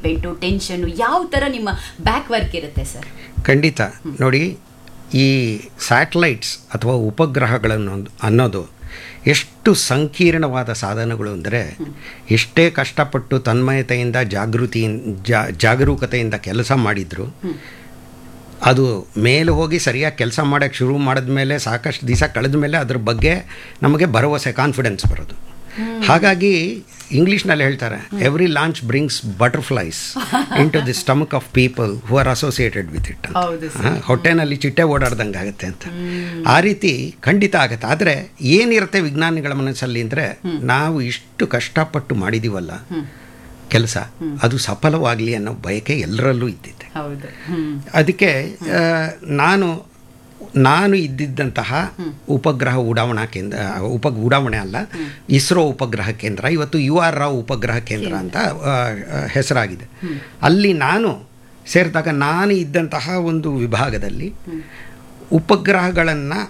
excitement tension ಯಾವ ಥರ ನಿಮ್ಮ ಬ್ಯಾಕ್ ವರ್ಕ್ ಇರುತ್ತೆ ಸರ್ ಖಂಡಿತ ನೋಡಿ ಈ ಸ್ಯಾಟಲೈಟ್ಸ್ ಅಥವಾ ಉಪಗ್ರಹಗಳನ್ನು ಅನ್ನೋದು ಎಷ್ಟು ಸಂಕೀರ್ಣವಾದ ಸಾಧನಗಳು ಅಂದರೆ ಎಷ್ಟೇ ಕಷ್ಟಪಟ್ಟು ತನ್ಮಯತೆಯಿಂದ ಜಾಗೃತಿ ಜಾ ಜಾಗರೂಕತೆಯಿಂದ ಕೆಲಸ ಮಾಡಿದ್ರು ಅದು ಮೇಲೆ ಹೋಗಿ ಸರಿಯಾಗಿ ಕೆಲಸ ಮಾಡೋಕ್ಕೆ ಶುರು ಮಾಡಿದ್ಮೇಲೆ ಸಾಕಷ್ಟು ದಿವಸ ಕಳೆದ ಮೇಲೆ ಅದ್ರ ಬಗ್ಗೆ ನಮಗೆ ಭರವಸೆ ಕಾನ್ಫಿಡೆನ್ಸ್ ಬರೋದು ಹಾಗಾಗಿ ಇಂಗ್ಲೀಷ್ನಲ್ಲಿ ಹೇಳ್ತಾರೆ every lunch brings butterflies into the stomach of people who are associated with it ಹೌದು ಹೊಟ್ಟೆನಲ್ಲಿ ಚಿಟ್ಟೆ ಓಡಾಡ್ದಂಗೆ ಆಗುತ್ತೆ ಅಂತ ಆ ರೀತಿ ಖಂಡಿತ ಆಗುತ್ತೆ ಆದರೆ ಏನಿರುತ್ತೆ ವಿಜ್ಞಾನಿಗಳ ಮನಸ್ಸಲ್ಲಿ ಅಂದರೆ ನಾವು ಇಷ್ಟು ಕಷ್ಟಪಟ್ಟು ಮಾಡಿದೀವಲ್ಲ ಕೆಲಸ ಅದು ಸಫಲವಾಗಲಿ ಅನ್ನೋ ಬಯಕೆ ಎಲ್ಲರಲ್ಲೂ ಇದ್ದಿದೆ ಹೌದು ಹ್ಮ್ ಅದಕ್ಕೆ ಆ, ನಾನು ನಾನು ಇದ್ದಿದ್ದಂತಹ ಉಪಗ್ರಹ ಉಡಾವಣಾ ಕೇಂದ್ರ ಉಪ ಉಡಾವಣೆ ಅಲ್ಲ ಇಸ್ರೋ ಉಪಗ್ರಹ ಕೇಂದ್ರ ಇವತ್ತು ಯು ಆರ್ ರಾವ್ ಉಪಗ್ರಹ ಕೇಂದ್ರ ಅಂತ ಆ, ಆ, ಹೆಸರಾಗಿದೆ ಅಲ್ಲಿ ನಾನು ಸೇರಿದಾಗ ನಾನು ಇದ್ದಂತಹ ಒಂದು ವಿಭಾಗದಲ್ಲಿ ಉಪಗ್ರಹಗಳನ್ನು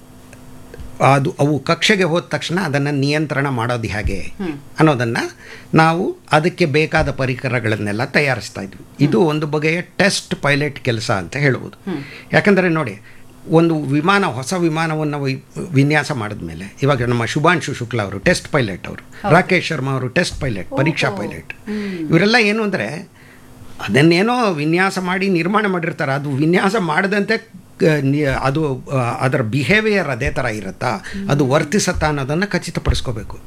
ಅದು ಅವು ಕಕ್ಷೆಗೆ ಹೋದ ತಕ್ಷಣ ಅದನ್ನು ನಿಯಂತ್ರಣ ಮಾಡೋದು ಹೇಗೆ ಅನ್ನೋದನ್ನು ನಾವು ಅದಕ್ಕೆ ಬೇಕಾದ ಪರಿಕರಗಳನ್ನೆಲ್ಲ ತಯಾರಿಸ್ತಾ ಇದ್ವಿ ಇದು ಒಂದು ಬಗೆಯ ಟೆಸ್ಟ್ ಪೈಲಟ್ ಕೆಲಸ ಅಂತ ಹೇಳ್ಬೋದು ಯಾಕಂದರೆ ನೋಡಿ ಒಂದು ವಿಮಾನ ಹೊಸ ವಿಮಾನವನ್ನು ವಿ- ವಿನ್ಯಾಸ ಮಾಡಿದ್ಮೇಲೆ ಇವಾಗ ನಮ್ಮ ಶುಭಾಂಶು ಶುಕ್ಲಾ ಅವರು ಟೆಸ್ಟ್ ಪೈಲಟ್ ಅವರು ರಾಕೇಶ್ ಶರ್ಮಾ ಅವರು ಟೆಸ್ಟ್ ಪೈಲಟ್ ಪರೀಕ್ಷಾ ಪೈಲಟ್ ಇವರೆಲ್ಲ ಏನು ಅಂದರೆ ಅದನ್ನೇನೋ ವಿನ್ಯಾಸ ಮಾಡಿ ನಿರ್ಮಾಣ ಮಾಡಿರ್ತಾರೆ ಅದು ವಿನ್ಯಾಸ ಮಾಡದಂತೆ ಕ- ನಿ- ಅದು ಆ, ಅದರ ಬಿಹೇವಿಯರ್ ಅದೇ ಥರ ಇರುತ್ತಾ ಅದು ವರ್ತಿಸತ್ತಾ ಅನ್ನೋದನ್ನು ಖಚಿತಪಡಿಸ್ಕೋಬೇಕು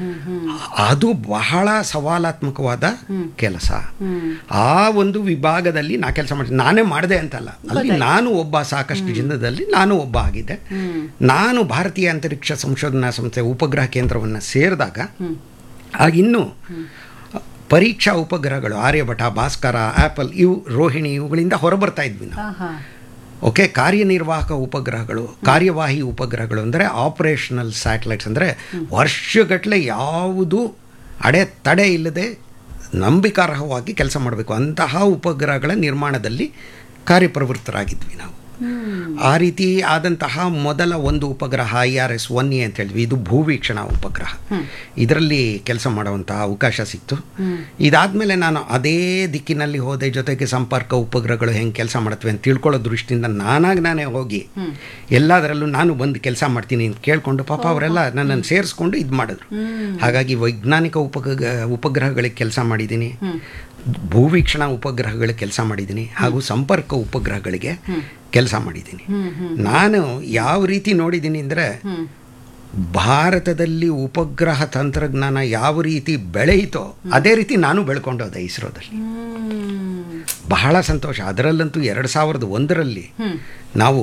ಅದು ಬಹಳ ಸವಾಲಾತ್ಮಕವಾದ ಕೆಲಸ ಆ ಒಂದು ವಿಭಾಗದಲ್ಲಿ ನಾ ಕೆಲಸ ಮಾಡ್ತೀನಿ ನಾನೇ ಮಾಡಿದೆ ಅಂತಲ್ಲ ಅಲ್ಲಿ ನಾನು ಒಬ್ಬ ಸಾಕಷ್ಟು ಜನದಲ್ಲಿ ನಾನು ಒಬ್ಬ ಆಗಿದ್ದೆ ನಾನು ಭಾರತೀಯ ಅಂತರಿಕ್ಷ ಸಂಶೋಧನಾ ಸಂಸ್ಥೆ ಉಪಗ್ರಹ ಕೇಂದ್ರವನ್ನು ಸೇರಿದಾಗ ಆಗ ಇನ್ನೂ ಪರೀಕ್ಷಾ ಉಪಗ್ರಹಗಳು ಆರ್ಯಭಟ ಭಾಸ್ಕರ ಆ್ಯಪಲ್ ಇವು ರೋಹಿಣಿ ಇವುಗಳಿಂದ ಹೊರಬರ್ತಾ ಇದ್ವಿ ನಾವು ಹಾ ಓಕೆ ಕಾರ್ಯನಿರ್ವಾಹಕ ಉಪಗ್ರಹಗಳು ಕಾರ್ಯವಾಹಿ ಉಪಗ್ರಹಗಳು ಅಂದರೆ ಆಪರೇಷನಲ್ ಸ್ಯಾಟಲೈಟ್ಸ್ ಅಂದರೆ ವರ್ಷಗಟ್ಟಲೆ ಯಾವುದು ಅಡೆ ತಡೆ ಇಲ್ಲದೆ ನಂಬಿಕಾರ್ಹವಾಗಿ ಕೆಲಸ ಮಾಡಬೇಕು ಅಂತಹ ಉಪಗ್ರಹಗಳ ನಿರ್ಮಾಣದಲ್ಲಿ ಕಾರ್ಯಪ್ರವೃತ್ತರಾಗಿದ್ವಿ ನಾವು ಆ ರೀತಿ ಆದಂತಹ ಮೊದಲ ಒಂದು ಉಪಗ್ರಹ I R S one A ಅಂತ ಹೇಳಿದ್ವಿ ಇದು ಭೂವೀಕ್ಷಣಾ ಉಪಗ್ರಹ ಇದರಲ್ಲಿ ಕೆಲಸ ಮಾಡುವಂತಹ ಅವಕಾಶ ಸಿಕ್ತು ಇದಾದಮೇಲೆ ನಾನು ಅದೇ ದಿಕ್ಕಿನಲ್ಲಿ ಹೋದೆ ಜೊತೆಗೆ ಸಂಪರ್ಕ ಉಪಗ್ರಹಗಳು ಹೆಂಗೆ ಕೆಲಸ ಮಾಡುತ್ತವೆ ಅಂತ ತಿಳ್ಕೊಳ್ಳೋ ದೃಷ್ಟಿಯಿಂದ ನಾನಾಗಿ ನಾನೇ ಹೋಗಿ ಎಲ್ಲದರಲ್ಲೂ ನಾನು ಬಂದು ಕೆಲಸ ಮಾಡ್ತೀನಿ ಅಂತ ಕೇಳಿಕೊಂಡು ಪಾಪ ಅವರೆಲ್ಲ ನನ್ನನ್ನು ಸೇರಿಸ್ಕೊಂಡು ಇದು ಮಾಡಿದ್ರು ಹಾಗಾಗಿ ವೈಜ್ಞಾನಿಕ ಉಪಗ್ರಹ ಉಪಗ್ರಹಗಳಿಗೆ ಕೆಲಸ ಮಾಡಿದ್ದೀನಿ ಭೂವೀಕ್ಷಣಾ ಉಪಗ್ರಹಗಳಿಗೆ ಕೆಲಸ ಮಾಡಿದ್ದೀನಿ ಹಾಗೂ ಸಂಪರ್ಕ ಉಪಗ್ರಹಗಳಿಗೆ ಕೆಲಸ ಮಾಡಿದ್ದೀನಿ ನಾನು ಯಾವ ರೀತಿ ನೋಡಿದ್ದೀನಿ ಅಂದರೆ ಭಾರತದಲ್ಲಿ ಉಪಗ್ರಹ ತಂತ್ರಜ್ಞಾನ ಯಾವ ರೀತಿ ಬೆಳೆಯಿತೋ ಅದೇ ರೀತಿ ನಾನು ಬೆಳ್ಕೊಂಡೋದೆ ಇಸ್ರೋದಲ್ಲಿ ಬಹಳ ಸಂತೋಷ ಅದರಲ್ಲಂತೂ ಎರಡು ಸಾವಿರದ ಒಂದರಲ್ಲಿ ನಾವು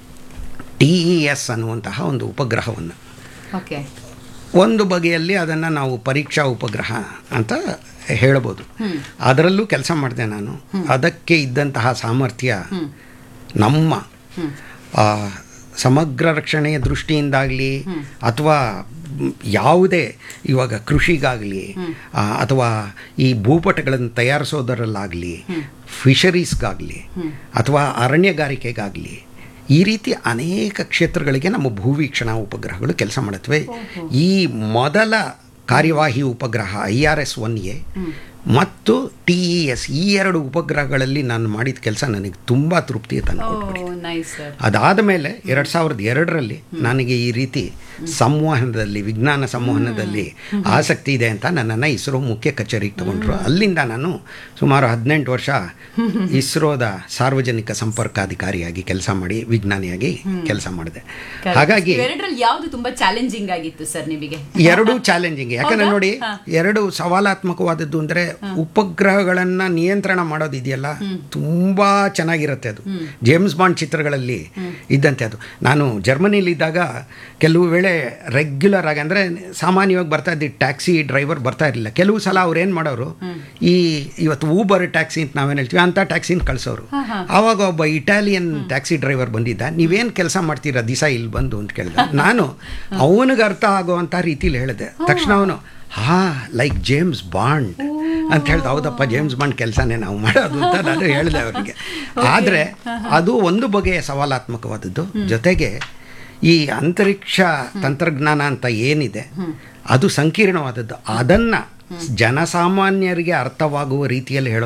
ಟಿ ಇ ಎಸ್ ಅನ್ನುವಂತಹ ಒಂದು ಉಪಗ್ರಹವನ್ನು ಓಕೆ ಒಂದು ಬಗೆಯಲ್ಲಿ ಅದನ್ನು ನಾವು ಪರೀಕ್ಷಾ ಉಪಗ್ರಹ ಅಂತ ಹೇಳ್ಬೋದು ಅದರಲ್ಲೂ ಕೆಲಸ ಮಾಡಿದೆ ನಾನು ಅದಕ್ಕೆ ಇದ್ದಂತಹ ಸಾಮರ್ಥ್ಯ ನಮ್ಮ ಆ, ಸಮಗ್ರ ರಕ್ಷಣೆಯ ದೃಷ್ಟಿಯಿಂದಾಗಲಿ ಅಥವಾ ಮ್, ಯಾವುದೇ ಇವಾಗ ಕೃಷಿಗಾಗಲಿ ಅಥವಾ ಈ ಭೂಪಟಗಳನ್ನು ತಯಾರಿಸೋದರಲ್ಲಾಗಲಿ ಫಿಶರೀಸ್ಗಾಗಲಿ ಅಥವಾ ಅರಣ್ಯಗಾರಿಕೆಗಾಗಲಿ ಈ ರೀತಿ ಅನೇಕ ಕ್ಷೇತ್ರಗಳಿಗೆ ನಮ್ಮ ಭೂವೀಕ್ಷಣಾ ಉಪಗ್ರಹಗಳು ಕೆಲಸ ಮಾಡುತ್ತವೆ ಈ ಮೊದಲ ಕಾರ್ಯವಾಹಿ ಉಪಗ್ರಹ I R S one A ಮತ್ತು ಟಿ ಇ ಎಸ್ ಈ ಎರಡು ಉಪಗ್ರಹಗಳಲ್ಲಿ ನಾನು ಮಾಡಿದ ಕೆಲಸ ನನಗೆ ತುಂಬ ತೃಪ್ತಿ ತಂದುಕೊಟ್ಬಿಡಿ ಓ ನೈಸ್ ಸರ್ ಅದಾದ ಮೇಲೆ ಎರಡು ಸಾವಿರದ ಎರಡರಲ್ಲಿ ನನಗೆ ಈ ರೀತಿ ಸಂವಹನದಲ್ಲಿ ವಿಜ್ಞಾನ ಸಂವಹನದಲ್ಲಿ ಆಸಕ್ತಿ ಇದೆ ಅಂತ ನನ್ನನ್ನು ಇಸ್ರೋ ಮುಖ್ಯ ಕಚೇರಿಗೆ ತಗೊಂಡ್ರು ಅಲ್ಲಿಂದ ನಾನು ಸುಮಾರು ಹದಿನೆಂಟು ವರ್ಷ ಇಸ್ರೋದ ಸಾರ್ವಜನಿಕ ಸಂಪರ್ಕಾಧಿಕಾರಿಯಾಗಿ ಕೆಲಸ ಮಾಡಿ ವಿಜ್ಞಾನಿಯಾಗಿ ಕೆಲಸ ಮಾಡಿದೆ ಹಾಗಾಗಿ ಎರಡರಲ್ಲಿ ಯಾವ್ದು ತುಂಬಾ ಚಾಲೆಂಜಿಂಗ್ ಆಗಿತ್ತು ಸರ್ ನಿಮಗೆ ಎರಡೂ ಚಾಲೆಂಜಿಂಗ್ ಯಾಕಂದ್ರೆ ನೋಡಿ ಎರಡು ಸವಾಲಾತ್ಮಕವಾದದ್ದು ಅಂದ್ರೆ ಉಪಗ್ರಹಗಳನ್ನ ನಿಯಂತ್ರಣ ಮಾಡೋದಿದೆಯಲ್ಲ ತುಂಬಾ ಚೆನ್ನಾಗಿರುತ್ತೆ ಅದು ಜೇಮ್ಸ್ ಬಾಂಡ್ ಚಿತ್ರಗಳಲ್ಲಿ ಇದ್ದಂತೆ ಅದು ನಾನು ಜರ್ಮನಿಲಿದ್ದಾಗ ಕೆಲವು ವೇಳೆ ರೆಗ್ಯುಲರ್ ಆಗಿ ಅಂದ್ರೆ ಸಾಮಾನ್ಯವಾಗಿ ಬರ್ತಾ ಇದ್ದ ಟ್ಯಾಕ್ಸಿ ಡ್ರೈವರ್ ಬರ್ತಾ ಇರಲಿಲ್ಲ ಕೆಲವು ಸಲ ಅವ್ರು ಏನು ಮಾಡೋರು ಈ ಇವತ್ತು ಊಬರ್ ಟ್ಯಾಕ್ಸಿ ಅಂತ ನಾವೇನು ಹೇಳ್ತೀವಿ ಅಂತ ಟ್ಯಾಕ್ಸಿನ ಕಳ್ಸೋರು ಆವಾಗ ಒಬ್ಬ ಇಟಾಲಿಯನ್ ಟ್ಯಾಕ್ಸಿ ಡ್ರೈವರ್ ಬಂದಿದ್ದ ನೀವೇನು ಕೆಲಸ ಮಾಡ್ತೀರಾ ದಿಸ ಇಲ್ಲಿ ಬಂದು ಅಂತ ಕೇಳಿದ ನಾನು ಅವನಿಗೆ ಅರ್ಥ ಆಗುವಂಥ ರೀತಿಲಿ ಹೇಳಿದೆ ತಕ್ಷಣ ಅವನು ಹಾ ಲೈಕ್ ಜೇಮ್ಸ್ ಬಾಂಡ್ ಅಂತ ಹೇಳ್ದ ಹೌದಪ್ಪ ಜೇಮ್ಸ್ ಬಾಂಡ್ ಕೆಲಸನೇ ನಾವು ಮಾಡೋದು ಅಂತ ನಾನು ಹೇಳಿದೆ ಅವರಿಗೆ ಆದರೆ ಅದು ಒಂದು ಬಗೆಯ ಸವಾಲಾತ್ಮಕವಾದದ್ದು ಜೊತೆಗೆ ಈ ಅಂತರಿಕ್ಷ ತಂತ್ರಜ್ಞಾನ ಅಂತ ಏನಿದೆ ಅದು ಸಂಕೀರ್ಣವಾದದ್ದು ಅದನ್ನು ಜನಸಾಮಾನ್ಯರಿಗೆ ಅರ್ಥವಾಗುವ ರೀತಿಯಲ್ಲಿ ಹೇಳೋ